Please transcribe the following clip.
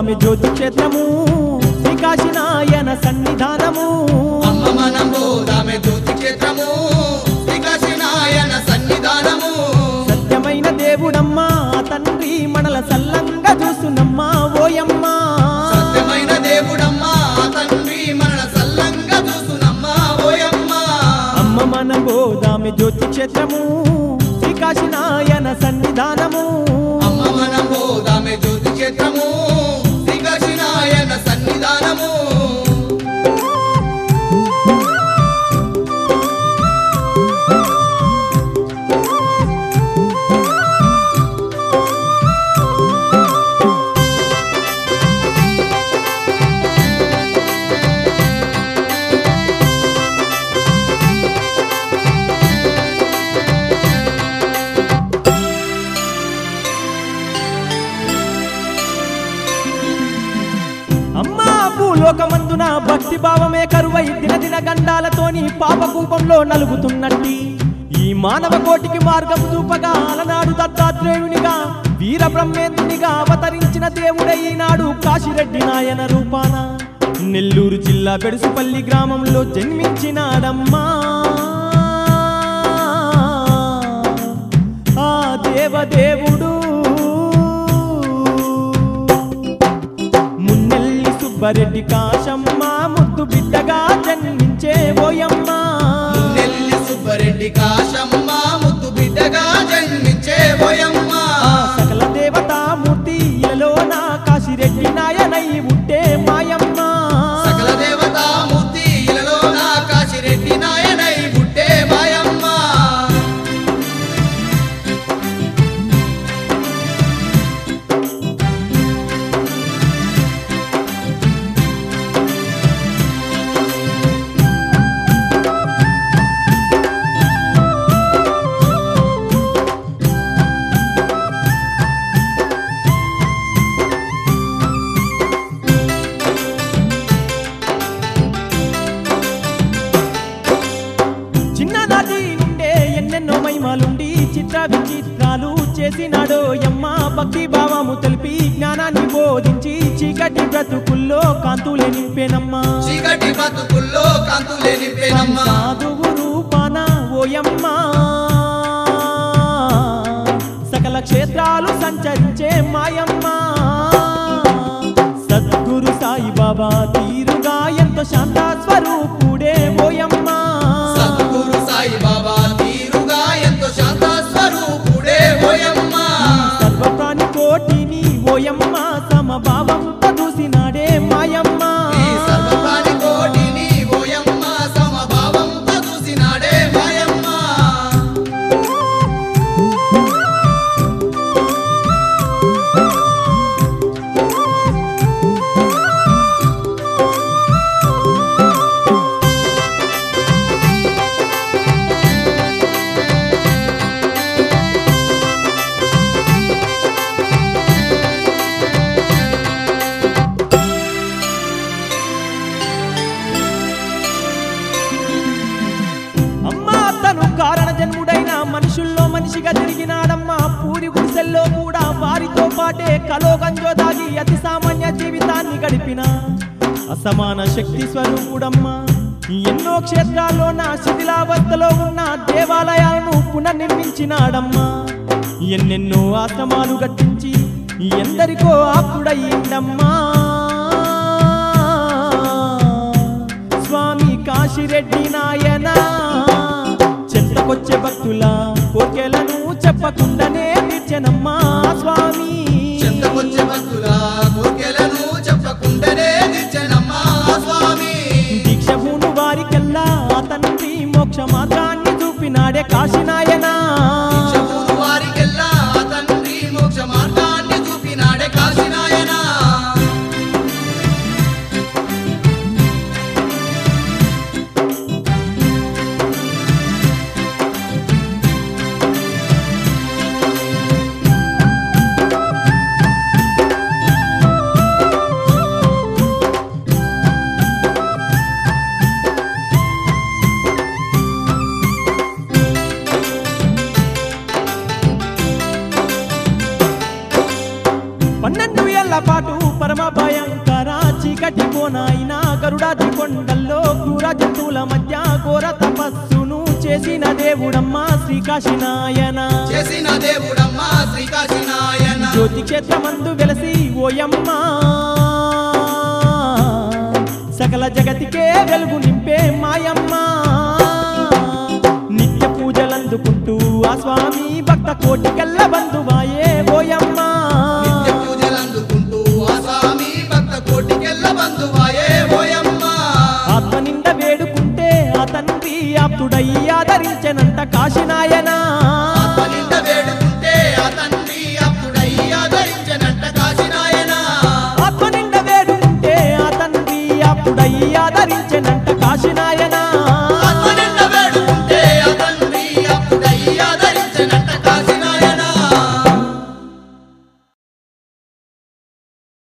పోదామె జ్యోతి క్షేత్రము శ్రీకాశినాయన సన్నిధానము అమ్మ మనం పోదామె జ్యోతి క్షేత్రము శ్రీకాశీనాయన సన్నిధానము సత్యమైన దేవుడమ్మా తండ్రి మనల సల్లంగా చూస్తున్నమ్మా ఓయమ్మా సత్యమైన దేవుడమ్మా తండ్రి మన సల్లంగా చూసునమ్మా ఓయమ్మా అమ్మ మన పోదామె జ్యోతి క్షేత్రము శ్రీకాశినాయన సన్నిధానము అమ్మ మనం పోదామె జ్యోతి క్షేత్రము శ్రీకాశీనాయన సన్నిధానము అమ్మా భూలోకమందున భక్తి భావమే కరువై దినదిన గండాలతోని పాపకూపంలో నలుగుతున్నట్టి ఈ మానవ కోటికి మార్గము చూపగా అలనాడు దత్తాత్రేయునిగా వీర బ్రహ్మేంద్రునిగా అవతరించిన దేవుడై ఈనాడు కాశిరెడ్డి నాయన రూపాన నెల్లూరు జిల్లా బెడుసుపల్లి గ్రామంలో జన్మించినాడమ్మా ఆ దేవదేవుడు మున్నెల్లి సుబ్బరెడ్డి కాశమ్మ ముద్దు బిడ్డగా జన్మించే ఓయమ్మ నెల్లి సుబ్బరెడ్డి కాశమ్మ ముద్దు బిడ్డగా జన్మించే ఓయమ్మ ఆ సకల దేవతామూర్తి ఇలలో నా కాశిరెడ్డి నాయనై ఉంటే మాయమ్మ సకల దేవతామూర్తి ఇలలో నా కాశిరెడ్డి నాయనై పుట్టే మాయమ్మ చిన్ననాటి నుండే ఎన్నెన్నో మహిమలుండి చిత్ర విచిత్రాలు చేసినాడో యమ్మ భక్తి భావము తెలిపి జ్ఞానాన్ని బోధించి చీకటి బ్రతుకుల్లో కాంతులే నింపేనమ్మా చీకటి బతుకుల్లో కాంతులే నింపేనమ్మా సాధువు రూపాన ఓయమ్మ సకల క్షేత్రాలు సంచరించే మాయమ్మ సద్గురు సాయిబాబా తీరుగా ఎంతో శాంత స్వరూపుడే ఓయమ్మ సద్గురు సాయిబాబా తీరుగా ఎంతో శాంత స్వరూపుడే ఓయమ్మ సర్వప్రాణి కోటిని ఓయమ్మ సమభావంతో చూసినాడే మాయమ్మ ఈ సర్వప్రాణి కోటిని ఓయమ్మ సమభావంతో చూసినాడే మాయమ్మ అమ్మా తను కారణ జన్ముడైన మనుషుల్లో మనిషిగా తిరిగినాడమ్మా పూరి గుడిసెల్లో కూడా వారితో పాటే కలో గంజో దాగి అతి సామాన్య జీవితాన్ని గడిపిన అసమాన శక్తి స్వరూపుడమ్మా ఎన్నో క్షేత్రాల్లో నా శిథిలావస్థలో ఉన్న దేవాలయాలను పునర్నిర్మించినాడమ్మా ఎన్నెన్నో ఆశ్రమాలు గట్టించి ఎందరికో ఆప్తుడయ్యిందమ్మా స్వామి కాశిరెడ్డి నాయన చెంతకొచ్చే భక్తుల కోర్కెలను చెప్పకుండానే తీర్చెనమ్మా స్వామి చెంతకొచ్చే భక్తుల కోర్కెలను చెప్పకుండానే దిచ్చనమ్మా స్వామి దీక్ష భూను వారికెల్లా ఆ తండ్రి మోక్ష మార్గాన్ని చూపినాడే కాశీనాయనా శబూరు వారికెల్లా ఆ తండ్రి మోక్ష మార్గాన్ని చూపినాడే కాశీనాయనా ఆ పరమ భయంకర చీకటి కోనాయిన గరుడాది కొండల్లో క్రూర జంతువుల మధ్య ఘోర తపస్సును చేసిన దేవుడమ్మా శ్రీకాశినాయన చేసిన దేవుడమ్మా శ్రీకాశినాయన జ్యోతి క్షేత్రమందు వెలసి ఓయమ్మా సకల జగతికే వెలుగు నింపే మాయమ్మా నిత్య పూజలందుకుంటూ ఆ స్వామి భక్త కోటికెల్ల బంధువాయే ఓయమ్మ